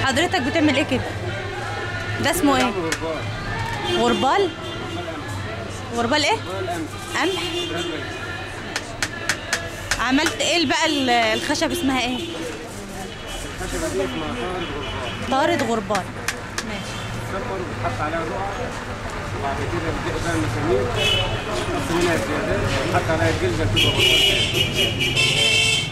حضرتك بتعمل ايه كده ده اسمه ايه غربال غربال ايه قمح عملت ايه بقى ال- الخشب اسمها ايه الخشبة دي اسمها طارد غربال طارد غربال ماشي السفر بتحط عليها رقعة وبعد كده بتدق بقى المسامير تحط منها الزيادات وتحط عليها الجلدة بتبقى غربال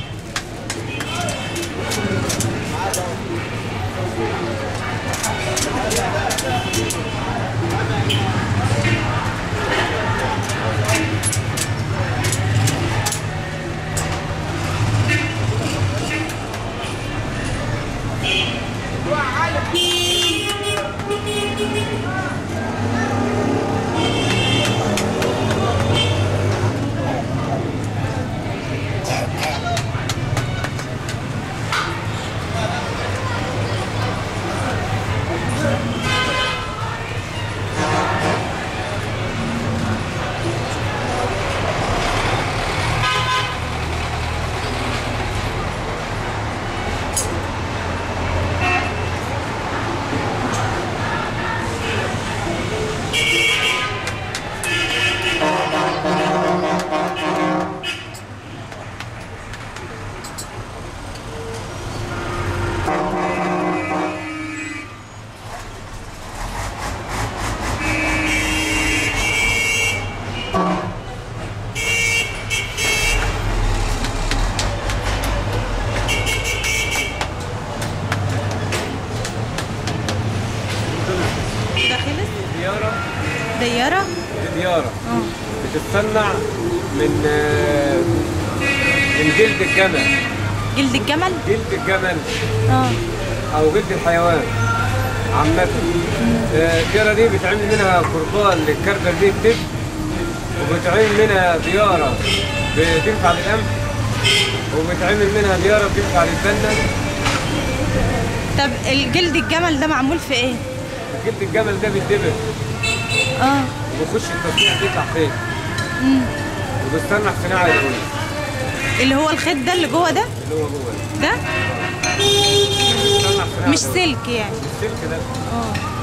ده خلص ديارة ديارة دي ديارة اه بتتصنع من آه، من جلد الجمل جلد الجمل جلد الجمل اه او جلد الحيوان عامة آه، الديارة دي بيتعمل منها قربان للكربة دي التب وبيتعمل منها ديارة بتنفع للقمح وبيتعمل منها ديارة بتنفع للبنة طب الجلد الجمل ده معمول في ايه جلد الجمل ده بيتدبر اه وبيخش التصنيع بيطلع خيط مم. وبيصنع صناعة يدوية اللي هو الخيط ده اللي جوه ده اللي هو جوه ده بيصنع صناعة مش يدوية. سلك يعني السلك ده اه